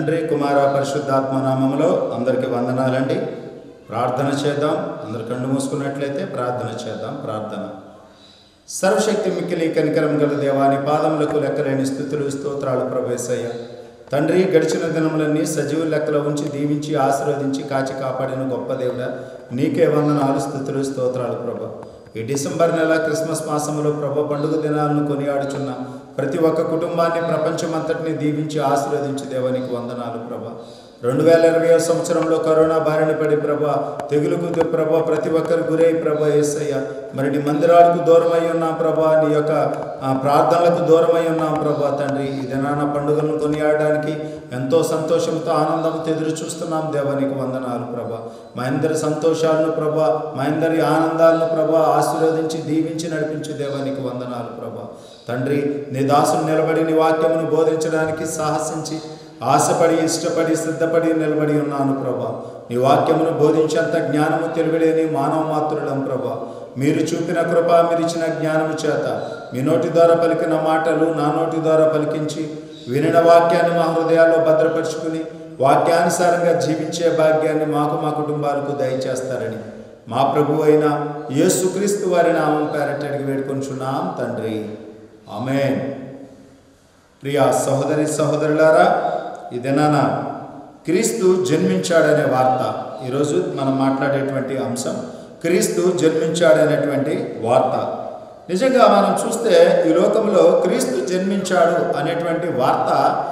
తండ్రి కుమార పరిశుద్ధాత్మ నామములో అందరికీ వందనాలండి ప్రార్థన చేద్దాం అందరు కళ్ళు మూసుకున్నట్లయితే ప్రార్థన చేద్దాం ప్రార్థన సర్వశక్తి మిక్కిలి కనికరం గల దేవాని పాదములకు లెక్కలేని స్థుతులు స్తోత్రాలు ప్రవేశయ్య తండ్రి గడిచిన దినములన్నీ సజీవ లెక్కలో ఉంచి దీవించి ఆశీర్వదించి కాచి కాపాడిన గొప్ప దేవుడ నీకే వందనాలు స్థుతులు స్తోత్రాలు ప్రభ ఈ డిసెంబర్ నెల క్రిస్మస్ మాసంలో ప్రభ పండుగ దినాలను కొనియాడుచున్న ప్రతి ఒక్క కుటుంబాన్ని ప్రపంచమంతటిని దీవించి ఆశీర్వదించి దేవానికి వందనాలు ప్రభ రెండు వేల ఇరవై సంవత్సరంలో కరోనా బారిన పడి ప్రభ తెగులుకు ది- ప్రభ ప్రతి ఒక్కరు గురై ప్రభ ఏసయ్య మరి నీ మందిరాలకు దూరమై ఉన్నాం ప్రభా నీ యొక్క ఆ, ప్రార్థనలకు దూరమై ఉన్నాం ప్రభా తండ్రి ఈ దినాన పండుగలను కొనియాడడానికి ఎంతో సంతోషంతో ఆనందంతో ఎదురు చూస్తున్నాం దేవానికి వందనాలు ప్రభా మా అందరి సంతోషాలను ప్రభా మా అందరి ఆనందాలను ప్రభా ఆశీర్వదించి దీవించి నడిపించు దేవానికి వందనాలు ప్రభా తండ్రి నీ దాసును నిలబడి నీ వాక్యమును బోధించడానికి సాహసించి ఆశపడి ఇష్టపడి సిద్ధపడి నిలబడి ఉన్నాను ప్రభా నీ వాక్యమును బోధించేంత జ్ఞానము తెలివిలేని మానవ మాతృలం ప్రభా మీరు చూపిన కృప మీరు ఇచ్చిన జ్ఞానము చేత మీ నోటి ద్వారా పలికిన మాటలు నా నోటి ద్వారా పలికించి వినిన వాక్యాన్ని మా హృదయాల్లో భద్రపరుచుకుని వాక్యానుసారంగా జీవించే భాగ్యాన్ని మాకు మా కుటుంబాలకు దయచేస్తారని మా ప్రభు అయిన యేసుక్రీస్తు వారి నామం పేరట అడిగి వేడుకొంచున్నాం తండ్రి ఆమేన్ ప్రియా సహోదరి సహోదరులారా ఈ దినాన క్రీస్తు జన్మించాడనే వార్త ఈరోజు మనం మాట్లాడేటువంటి అంశం క్రీస్తు జన్మించాడనేటువంటి వార్త నిజంగా మనం చూస్తే ఈ లోకంలో క్రీస్తు జన్మించాడు అనేటువంటి వార్త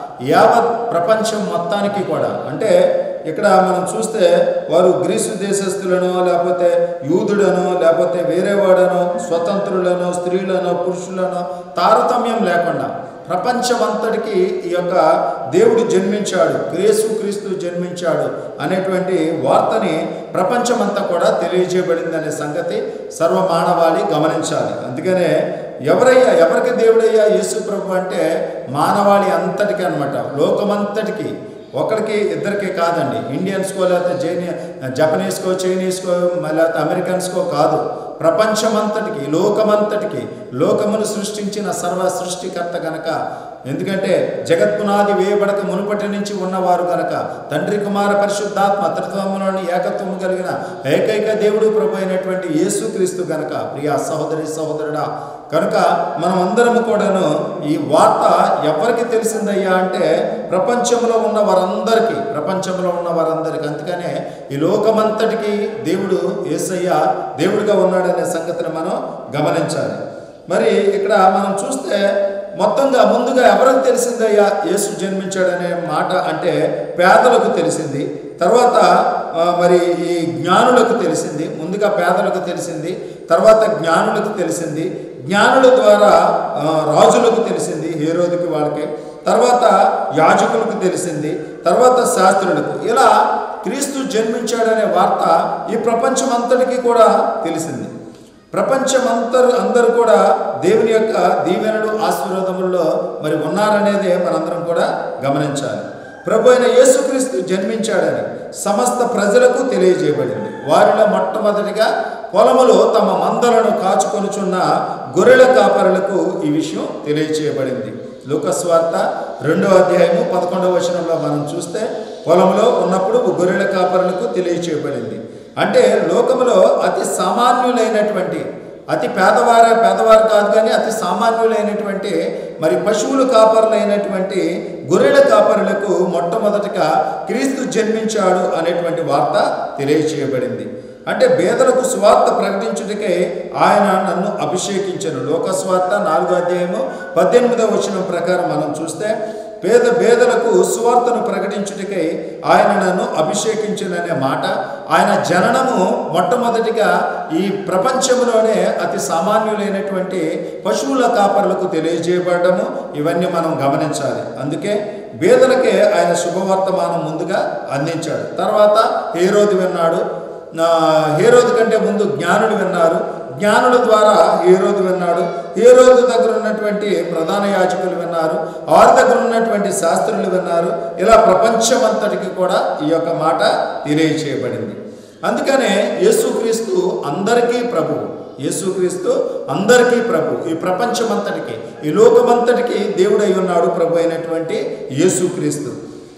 యావత్ ప్రపంచం మొత్తానికి కూడా అంటే ఇక్కడ మనం చూస్తే వారు గ్రీసు దేశస్థులను లేకపోతే యూదుడనో లేకపోతే వేరే వాడనో స్వతంత్రులను స్త్రీలను పురుషులను తారతమ్యం లేకుండా ప్రపంచమంతటికి ఈ యొక్క దేవుడు జన్మించాడు క్రీస్తు క్రీస్తు జన్మించాడు అనేటువంటి వార్తని ప్రపంచమంతా కూడా తెలియజేయబడింది అనే సంగతి సర్వమానవాళి గమనించాలి అందుకనే ఎవరయ్యా ఎవరికి దేవుడయ్యా యేసు ప్రభు అంటే మానవాళి అంతటికి అనమాట లోకమంతటికి ఒకరికి ఇద్దరికి కాదండి ఇండియన్స్కో లేకపోతే జైని జపనీస్కో చైనీస్కో లేకపోతే అమెరికన్స్కో కాదు ప్రపంచమంతటికి లోకమంతటికి లోకమును సృష్టించిన సర్వ సృష్టికర్త గనక ఎందుకంటే జగత్పునాది వేయబడక మునుపటి నుంచి ఉన్నవారు గనక తండ్రి కుమార పరిశుద్ధాత్మ తత్వములోని ఏకత్వము కలిగిన ఏకైక దేవుడు ప్రభు అయినటువంటి యేసుక్రీస్తు గనక ప్రియా సహోదరి సహోదరుడా కనుక మనం అందరం కూడాను ఈ వార్త ఎవరికి తెలిసిందయ్యా అంటే ప్రపంచంలో ఉన్న వారందరికీ ప్రపంచంలో ఉన్న వారందరికీ అందుకనే ఈ లోకమంతటికి దేవుడు యేసయ్య దేవుడిగా ఉన్నాడనే సంగతిని మనం గమనించాలి మరి ఇక్కడ మనం చూస్తే మొత్తంగా ముందుగా ఎవరికి తెలిసిందయ్యా యేసు జన్మించాడనే మాట అంటే పేదలకు తెలిసింది తర్వాత ఆ, మరి ఈ జ్ఞానులకు తెలిసింది ముందుగా పేదలకు తెలిసింది తర్వాత జ్ఞానులకు తెలిసింది జ్ఞానుల ద్వారా ఆ, రాజులకు తెలిసింది హేరోదికి వాళ్ళకి తర్వాత యాజకులకు తెలిసింది తర్వాత శాస్త్రులకు ఇలా క్రీస్తు జన్మించాడనే వార్త ఈ ప్రపంచమంతటికి కూడా తెలిసింది ప్రపంచమంతరు అందరూ కూడా దేవుని యొక్క దీవెనలు ఆశీర్వాదములలో మరి ఉన్నారనేదే మనందరం కూడా గమనించాలి ప్రభు అయిన యేసుక్రీస్తు జన్మించాడని సమస్త ప్రజలకు తెలియజేయబడింది వారిలో మొట్టమొదటిగా పొలములో తమ మందలను కాచుకొనుచున్న గొర్రెల కాపరులకు ఈ విషయం తెలియచేయబడింది లూకస్వార్త రెండో అధ్యాయము పదకొండవ వచనంలో మనం చూస్తే పొలంలో ఉన్నప్పుడు గొర్రెల కాపరులకు తెలియచేయబడింది అంటే లోకములో అతి సామాన్యులైనటువంటి అతి పేదవారే పేదవారు కాదు కానీ అతి సామాన్యులైనటువంటి మరి పశువుల కాపరులైనటువంటి గొర్రెల కాపరులకు మొట్టమొదటిగా క్రీస్తు జన్మించాడు అనేటువంటి వార్త తెలియచేయబడింది అంటే పేదలకు స్వార్థ ప్రకటించుటకై ఆయన నన్ను అభిషేకించను లోకస్వార్త నాలుగో అధ్యాయము పద్దెనిమిదవ వచనం ప్రకారం మనం చూస్తే పేద పేదలకు సువార్తను ప్రకటించుటకై ఆయన నన్ను అభిషేకించుననే మాట ఆయన జననము మొట్టమొదటిగా ఈ ప్రపంచంలోనే అతి సామాన్యులైనటువంటి పశువుల కాపరులకు తెలియజేయబడము ఇవన్నీ మనం గమనించాలి అందుకే బేదలకే ఆయన శుభవర్తమానం ముందుగా అందించాడు తర్వాత హేరోది విన్నాడు నా హేరోదు కంటే ముందు జ్ఞానులు విన్నారు జ్ఞానుల ద్వారా హేరోదు విన్నాడు హేరోదు దగ్గర ఉన్నటువంటి ప్రధాన యాజకులు విన్నారు వారి దగ్గర ఉన్నటువంటి శాస్త్రులు విన్నారు ఇలా ప్రపంచమంతటికి కూడా ఈ యొక్క మాట తెలియచేయబడింది అందుకనే యేసుక్రీస్తు అందరికీ ప్రభువు యేసుక్రీస్తు అందరికీ ప్రభు ఈ ప్రపంచమంతటికి ఈ లోకమంతటికి దేవుడై ఉన్నాడు ప్రభు అయినటువంటి యేసుక్రీస్తు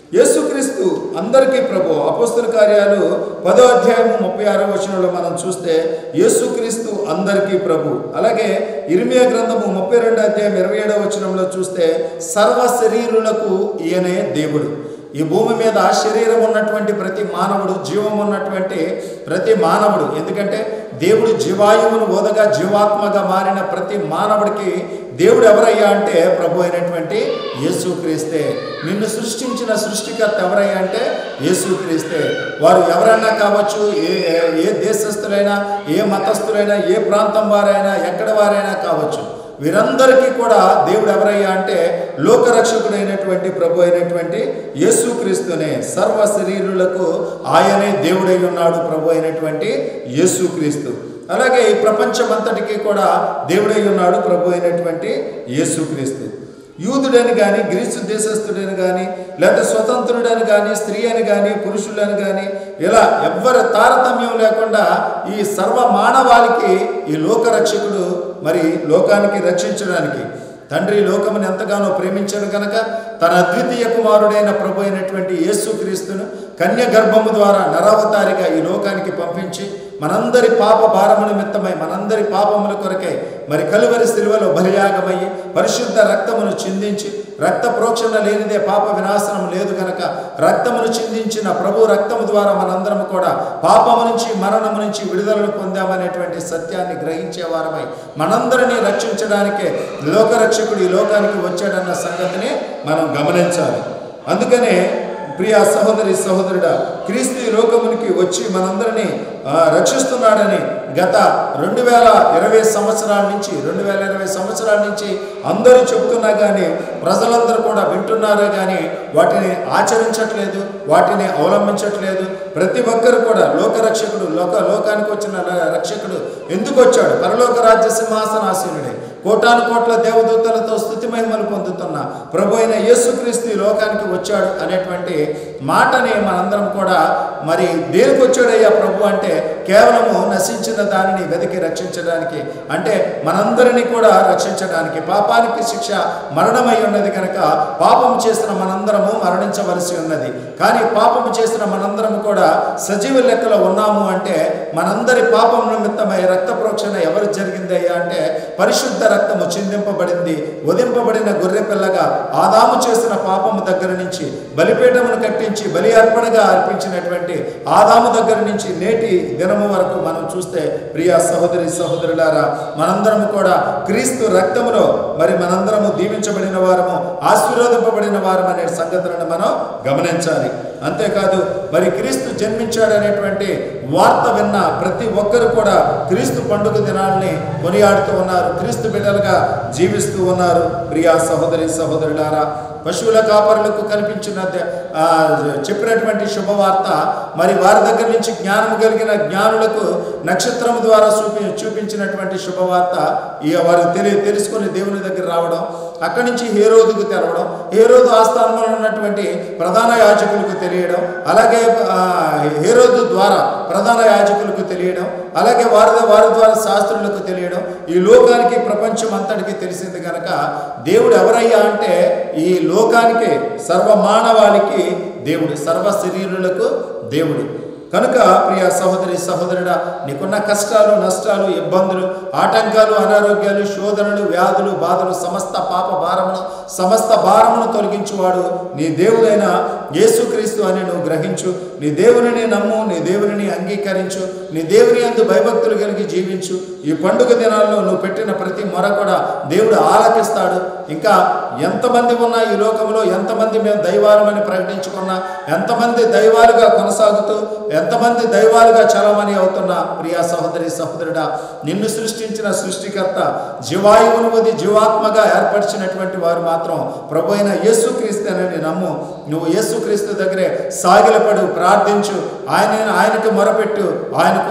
యేసుక్రీస్తు అందరికీ ప్రభు అపోస్తుల కార్యాలు పదో అధ్యాయం ముప్పై ఆరో వచనంలో మనం చూస్తే యేసుక్రీస్తు అందరికీ ప్రభు అలాగే ఇరిమియా గ్రంథము ముప్పై రెండు అధ్యాయం ఇరవై ఏడవ వచనంలో చూస్తే సర్వ శరీరులకు ఈయనే దేవుడు ఈ భూమి మీద శరీరం ఉన్నటువంటి ప్రతి మానవుడు జీవం ఉన్నటువంటి ప్రతి మానవుడు ఎందుకంటే దేవుడు జీవాయువును ఓదగా జీవాత్మగా మారిన ప్రతి మానవుడికి దేవుడు ఎవరయ్యా అంటే ప్రభు అయినటువంటి యేసుక్రీస్తే నిన్ను సృష్టించిన సృష్టికర్త ఎవరయ్యా అంటే యేసుక్రీస్తే వారు ఎవరైనా కావచ్చు ఏ ఏ- ఏ దేశస్థులైనా ఏ మతస్థులైనా ఏ ప్రాంతం వారైనా ఎక్కడ వారైనా కావచ్చు వీరందరికీ కూడా దేవుడు ఎవరయ్యా అంటే లోకరక్షకుడైనటువంటి ప్రభు అయినటువంటి యేసుక్రీస్తునే సర్వ శరీరులకు ఆయనే దేవుడై ఉన్నాడు ప్రభు అయినటువంటి యేసుక్రీస్తు అలాగే ఈ ప్రపంచమంతటికి కూడా దేవుడై ఉన్నాడు ప్రభు అయినటువంటి యేసుక్రీస్తు యూదుడని కానీ గ్రీసు దేశస్థుడని కానీ లేదా స్వతంత్రుడని కానీ స్త్రీ అని కానీ పురుషులని కానీ ఇలా ఎవ్వరి తారతమ్యం లేకుండా ఈ సర్వ మానవాళికి ఈ లోకరక్షకుడు మరి లోకానికి రక్షించడానికి తండ్రి లోకమును ఎంతగానో ప్రేమించాడు కనుక తన అద్వితీయ కుమారుడైన ప్రభు అయినటువంటి యేసుక్రీస్తును కన్య గర్భము ద్వారా నరావతారిగా ఈ లోకానికి పంపించి మనందరి పాప భారము నిమిత్తమై మనందరి పాపముల కొరకై మరి కలువరి శిలువలో బలియాగమయ్యి పరిశుద్ధ రక్తమును చిందించి రక్త ప్రోక్షణ లేనిదే పాప వినాశనం లేదు గనక రక్తమును చిందించిన ప్రభు రక్తము ద్వారా మనందరం కూడా పాపము నుంచి మరణము నుంచి విడుదలను పొందామనేటువంటి సత్యాన్ని గ్రహించే వారమై మనందరినీ రక్షించడానికే లోకరక్షకుడు ఈ లోకానికి వచ్చాడన్న సంగతిని మనం గమనించాలి అందుకనే ప్రియ సహోదరి సహోదరుడా క్రీస్తు ఈ లోకమునికి వచ్చి మనందరినీ ఆ, రక్షిస్తున్నాడని గత రెండు వేల ఇరవై సంవత్సరాల నుంచి రెండు వేల ఇరవై సంవత్సరాల నుంచి అందరూ చెప్తున్నా కానీ ప్రజలందరూ కూడా వింటున్నారే కానీ వాటిని ఆచరించట్లేదు వాటిని అవలంబించట్లేదు ప్రతి ఒక్కరు కూడా లోకరక్షకుడు లోక లోకానికి వచ్చిన ర- రక్షకుడు ఎందుకు వచ్చాడు పరలోక రాజ్య సింహాసనాసీనుడే కోటాను కోట్ల దేవదూతలతో స్థుతి మహిమలు పొందుతున్న ప్రభు అయిన యేసుక్రీస్తు ఈ లోకానికి వచ్చాడు అనేటువంటి మాటని మనందరం కూడా మరి దేనికి వచ్చాడయ్యా ప్రభు అంటే కేవలము నశించిన దానిని వెతికి రక్షించడానికి అంటే మనందరినీ కూడా రక్షించడానికి పాపానికి శిక్ష మరణమై ఉన్నది కనుక పాపం చేసిన మనందరము మరణించవలసి ఉన్నది కానీ పాపము చేసిన మనందరం కూడా సజీవ లెక్కలో ఉన్నాము అంటే మనందరి పాపం నిమిత్తమై రక్త ప్రోక్షణ ఎవరు జరిగిందయ్యా అంటే పరిశుద్ధ రక్తము చిందింపబడింది వధింపబడిన గొర్రె పిల్లగా ఆదాము చేసిన పాపము దగ్గర నుంచి బలిపీఠమును కట్టించి బలి అర్పణగా అర్పించినటువంటి ఆదాము దగ్గర నుంచి నేటి దినము వరకు మనం చూస్తే ప్రియ సహోదరి సహోదరులారా మనందరము కూడా క్రీస్తు రక్తములో మరి మనందరము దీవించబడిన వారము ఆశీర్వదింపబడిన వారం అనే సంగతులను మనం గమనించాలి అంతేకాదు మరి క్రీస్తు జన్మించాడనేటువంటి వార్త విన్న ప్రతి ఒక్కరు కూడా క్రీస్తు పండుగ దినాల్ని కొనియాడుతూ ఉన్నారు క్రీస్తు బిడ్డలుగా జీవిస్తూ ఉన్నారు ప్రియా సహోదరి సహోదరులారా పశువుల కాపరులకు కనిపించిన ద- ఆ, చెప్పినటువంటి శుభవార్త మరి వారి దగ్గర నుంచి జ్ఞానం కలిగిన జ్ఞానులకు నక్షత్రం ద్వారా చూపి చూపించినటువంటి శుభవార్త ఇక వారు తెలి తెలుసుకొని దేవుని దగ్గర రావడం అక్కడి నుంచి హేరోదుకు తెలవడం హేరోదు ఆస్థానంలో ఉన్నటువంటి ప్రధాన యాజకులకు తెలియడం అలాగే ఆ, హేరోదు ద్వారా ప్రధాన యాజకులకు తెలియడం అలాగే వారి వారి ద్వారా శాస్త్రులకు తెలియడం ఈ లోకానికి ప్రపంచం అంతటికి తెలిసింది కనుక దేవుడు ఎవరయ్యా అంటే ఈ లోకానికి సర్వ మానవాళికి దేవుడు సర్వ శరీరులకు దేవుడు కనుక ప్రియ సహోదరి సహోదరుడా నీకున్న కష్టాలు నష్టాలు ఇబ్బందులు ఆటంకాలు అనారోగ్యాలు శోధనలు వ్యాధులు బాధలు సమస్త పాప భారమును సమస్త భారమును తొలగించువాడు నీ దేవుడైన యేసుక్రీస్తు అని నువ్వు గ్రహించు నీ దేవునిని నమ్ము నీ దేవునిని అంగీకరించు నీ దేవుని అందు భయభక్తులు కలిగి జీవించు ఈ పండుగ దినాల్లో నువ్వు పెట్టిన ప్రతి మొర కూడా దేవుడు ఆలకిస్తాడు ఇంకా ఎంతమంది ఉన్నా ఈ లోకంలో ఎంతమంది మేము దైవాలమని ప్రకటించుకున్నా ఎంతమంది దైవాలుగా కొనసాగుతూ ఎంతమంది దైవాలుగా చలమని అవుతున్నా ప్రియా సహోదరి సహోదరుడా నిన్ను సృష్టించిన సృష్టికర్త జీవాయువును వది జీవాత్మగా ఏర్పరిచినటువంటి వారు మాత్రం ప్రభు అయిన యేసుక్రీస్తునని నమ్ము నువ్వు యేసుక్రీస్తు దగ్గరే సాగిలపడు ప్రార్థించు ఆయన ఆయనకు మొరపెట్టు ఆయనకు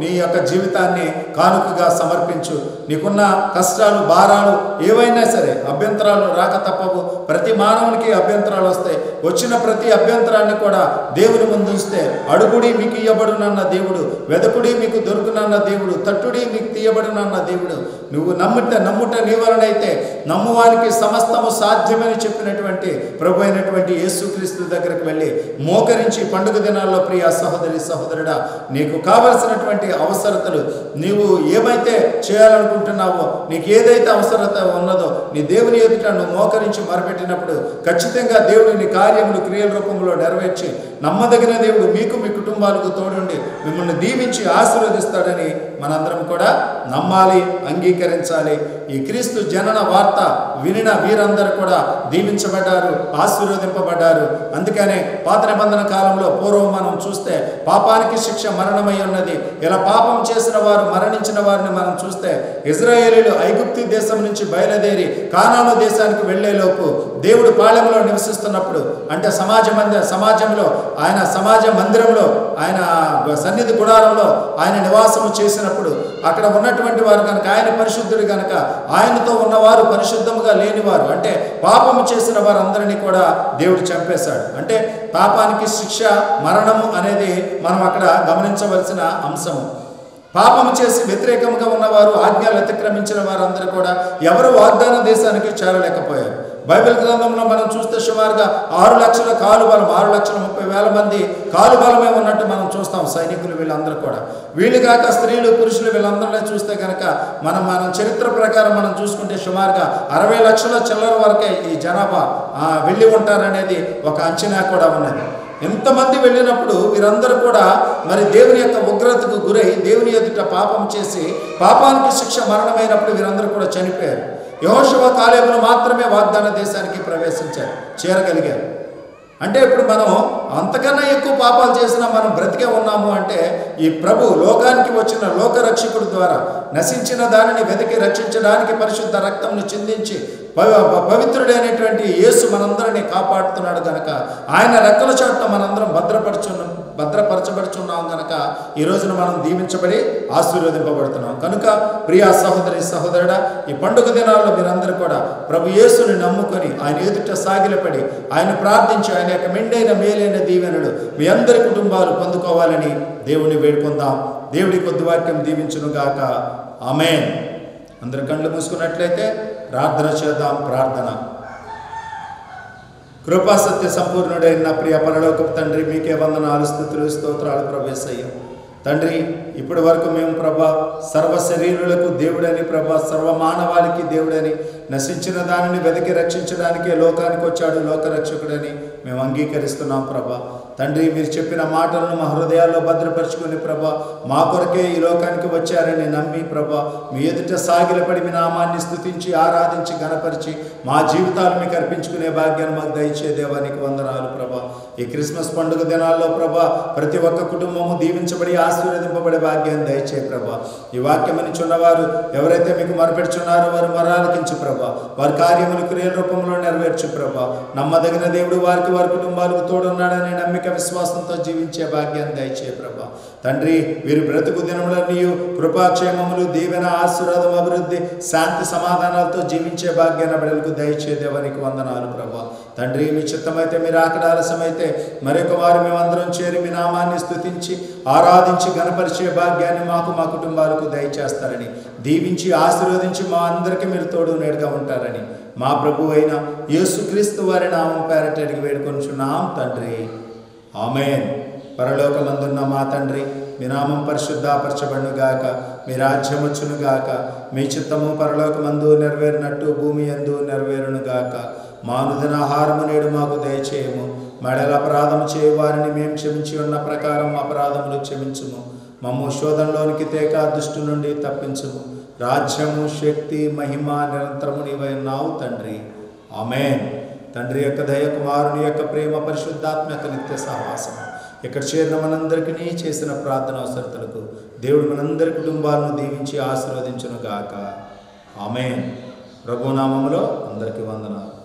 నీ యొక్క జీవితాన్ని కానుకగా సమర్పించు నీకున్న కష్టాలు భారాలు ఏవైనా సరే అభ్యంతరాలు రాక తప్పవు ప్రతి మానవునికి అభ్యంతరాలు వస్తాయి వచ్చిన ప్రతి అభ్యంతరాన్ని కూడా దేవుని ముందు ఉంచితే అడుగుడి మీకు ఇయ్యబడునన్న దేవుడు వెదకుడి మీకు దొరుకునన్న దేవుడు తట్టుడి మీకు తీయబడునన్న దేవుడు నువ్వు నమ్ముట నమ్ముట నీ వలనైతే నమ్మువానికి సమస్తము సాధ్యమని చెప్పినటువంటి ప్రభు అయినటువంటి యేసుక్రీస్తు దగ్గరికి వెళ్ళి మోకరించి పండుగ దినాల్లో ప్రియ సహోదరి సహోదరుడా నీకు కావలసినటువంటి అవసరతలు నీవు ఏమైతే చేయాలనుకుంటున్నావో నీకు ఏదైతే అవసరత ఉన్నదో నీ దేవుని ఎదుట నువ్వు మోకరించి మొరపెట్టినప్పుడు ఖచ్చితంగా దేవుడు నీ కార్యములు క్రియల రూపంలో నెరవేర్చి నమ్మదగిన దేవుడు మీకు మీ కుటుంబాలకు తోడుండి మిమ్మల్ని దీవించి ఆశీర్వదిస్తాడని మనందరం కూడా నమ్మాలి అంగీకరించాలి ఈ క్రీస్తు జనన వార్త వినిన వీరందరూ కూడా దీవించబడ్డారు ఆశీర్వదింపబడ్డారు అందుకనే పాత నిబంధన కాలంలో పూర్వం మనం చూస్తే పాపానికి శిక్ష మరణమై ఉన్నది ఇలా పాపం చేసిన వారు మరణించిన వారిని మనం చూస్తే ఇజ్రాయేలీలు ఐగుప్తు దేశం నుంచి బయలుదేరి కానాను దేశానికి వెళ్లేలోపు దేవుడు పాళెంలో నివసిస్తున్నప్పుడు అంటే సమాజ మంది సమాజంలో ఆయన సమాజ మందిరంలో ఆయన సన్నిధి గుడారంలో ఆయన నివాసము చేసినప్పుడు అక్కడ ఉన్నటువంటి వారు కనుక ఆయన పరిశుద్ధుడు కనుక ఆయనతో ఉన్నవారు పరిశుద్ధముగా లేనివారు అంటే పాపము చేసిన వారందరినీ కూడా దేవుడు చంపేశాడు అంటే పాపానికి శిక్ష మరణము అనేది మనం అక్కడ గమనించవలసిన అంశము పాపము చేసి వ్యతిరేకంగా ఉన్నవారు ఆజ్ఞలు అతిక్రమించిన వారందరూ కూడా ఎవరు వాగ్దాన దేశానికి చేరలేకపోయారు బైబిల్ గ్రంథంలో మనం చూస్తే సుమారుగా ఆరు లక్షల కాలు బలం ఆరు లక్షల ముప్పై వేల మంది కాలు బలమే ఉన్నట్టు మనం చూస్తాం సైనికులు వీళ్ళందరూ కూడా వీళ్ళు కాక స్త్రీలు పురుషులు వీళ్ళందరినీ చూస్తే కనుక మనం మనం చరిత్ర ప్రకారం మనం చూసుకుంటే సుమారుగా అరవై లక్షల చిల్లర వరకే ఈ జనాభా ఆ, వెళ్ళి ఉంటారనేది ఒక అంచనా కూడా ఉన్నది ఎంతమంది వెళ్ళినప్పుడు వీరందరూ కూడా మరి దేవుని యొక్క ఉగ్రతకు గురై దేవుని ఎదుట పాపం చేసి పాపానికి శిక్ష మరణమైనప్పుడు వీరందరూ కూడా చనిపోయారు యహోశవ కాలేములు మాత్రమే వాగ్దాన దేశానికి ప్రవేశించారు చేరగలిగారు అంటే ఇప్పుడు మనం అంతకన్నా ఎక్కువ పాపాలు చేసినా మనం బ్రతికే ఉన్నాము అంటే ఈ ప్రభు లోకానికి వచ్చిన లోకరక్షకుడు ద్వారా నశించిన దానిని వెతికి రక్షించడానికి పరిశుద్ధ రక్తంను చిందించి పవి- పవిత్రుడైనటువంటి యేసు మనందరినీ కాపాడుతున్నాడు గనక ఆయన రెక్కల చాటున మనందరం భద్రపరచున్నాం భద్రపరచబడుచున్నాం గనక ఈ రోజున మనం దీవించబడి ఆశీర్వదింపబడుతున్నాం కనుక ప్రియా సహోదరి సహోదరుడా ఈ పండుగ దినాల్లో మీరందరూ కూడా ప్రభు యేసుని నమ్ముకొని ఆయన ఎదుట సాగిలపడి ఆయన ప్రార్థించి ఆయన యొక్క మెండైన మేలైన దీవెనలు మీ అందరి కుటుంబాలు పొందుకోవాలని దేవుని వేడుకుందాం దేవుడి కొద్ది వాక్యం దీవించునుగాక ఆమెన్ అందరు కళ్ళు మూసుకున్నట్లయితే ప్రార్థన చేద్దాం ప్రార్థన కృపా సత్య సంపూర్ణుడైన నా ప్రియ పరలోకపు తండ్రి మీకే వందనాలు స్థుతులు స్తోత్రాలు ప్రవేశయ్య తండ్రి ఇప్పటి వరకు మేము ప్రభా సర్వ శరీరులకు దేవుడని ప్రభా సర్వ మానవాళికి దేవుడని నశించిన దానిని వెతికి రక్షించడానికే లోకానికి వచ్చాడు లోకరక్షకుడని మేము అంగీకరిస్తున్నాం ప్రభా తండ్రి మీరు చెప్పిన మాటలను మా హృదయాల్లో భద్రపరుచుకుని ప్రభా మా కొరకే ఈ లోకానికి వచ్చారని నమ్మి ప్రభా మీ ఎదుట సాగిలపడి మీ నామాన్ని స్తుతించి ఆరాధించి గణపరిచి మా జీవితాలు మీకు అర్పించుకునే భాగ్యాన్ని మాకు దయచే దేవానికి వందనాలు ప్రభా ఈ క్రిస్మస్ పండుగ దినాల్లో ప్రభా ప్రతి ఒక్క కుటుంబము దీవించబడి ఆశీర్వదింపబడే భాగ్యాన్ని దయచే ప్రభా ఈ వాక్యమని చున్నవారు ఎవరైతే మీకు మొరపెడుచున్నారో వారు మరాలకించు ప్రభా వారి కార్యములు క్రియల రూపంలో నెరవేర్చు ప్రభా నమ్మదగిన దేవుడు వారికి వారి కుటుంబాలకు తోడున్నాడని నమ్మిక విశ్వాసంతో జీవించే భాగ్యాన్ని దయచే ప్రభా తండ్రి వీరి బ్రతుకు దినములన్నీ కృపాక్షేమములు దీవెన ఆశీర్వాదం అభివృద్ధి శాంతి సమాధానాలతో జీవించే భాగ్యాన్ని బిడ్డలకు దయచే దేవానికి వందనాలు ప్రభా తండ్రి మీ చిత్తమైతే మీరు ఆకడ ఆలస్యమైతే మరొక వారు మేమందరం చేరి మీ నామాన్ని స్తుతించి ఆరాధించి గణపరిచే భాగ్యాన్ని మాకు మా కుటుంబాలకు దయచేస్తారని దీవించి ఆశీర్వదించి మా అందరికీ మీరు తోడు నేడుగా ఉంటారని మా ప్రభు అయిన యేసుక్రీస్తు వారి నామం పేరట అడిగి వేడుకొనిచున్నాం తండ్రి ఆమెన్ పరలోకమందున్న మా తండ్రి మీ నామం పరిశుద్ధాపరచబడునుగాక మీ రాజ్యం వచ్చునుగాక మీ చిత్తము పరలోకమందు నెరవేరినట్టు భూమి ఎందు నెరవేరునుగాక మానుదిన ఆహారము నేడు మాకు దయచేయము మెడల అపరాధము చేయ వారిని మేము క్షమించి ఉన్న ప్రకారం అపరాధములు క్షమించుము మమ్ము శోధనలోనికి తేక దుష్టు నుండి తప్పించుము రాజ్యము శక్తి మహిమ నిరంతరము నీవై నావు తండ్రి ఆమెన్ తండ్రి యొక్క దయ కుమారుని యొక్క ప్రేమ పరిశుద్ధాత్మ యొక్క నిత్య సహవాసం ఇక్కడ చేరిన మనందరికీ చేసిన ప్రార్థన అవసరతలకు దేవుడు మనందరి కుటుంబాలను దీవించి ఆశీర్వదించును గాక ఆమెన్ ప్రభునామములో అందరికీ వందనాలు